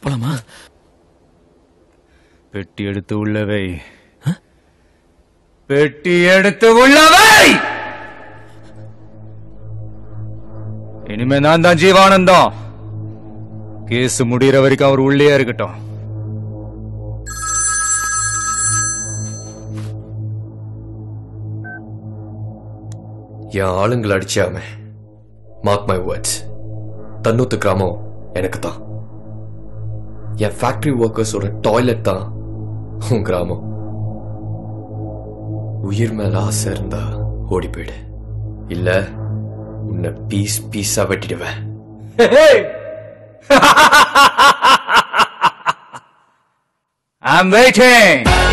போலாமா பெட்டி எடுத்து உள்ளவை பெட்டி எடுத்து உள்ளவை இனிமே நான் தான் ஜீவானந்தம் கேஸ் முடிகிற வரைக்கும் அவர் உள்ளே இருக்கட்டும் என் ஆளுங்களை அடிச்சாம மார்க் மை வேர்ட்ஸ் தன்னூத்து கிராமம் எனக்கு தான் என் ஃபேக்டரி ஒர்க்கர்ஸோட டாய்லெட் தான் உன் கிராமம் உயிர் மேல ஆசை இருந்தா ஓடி போயிடு இல்ல உன்னை பீஸ் பீஸா வெட்டிடுவேன் I'm waiting.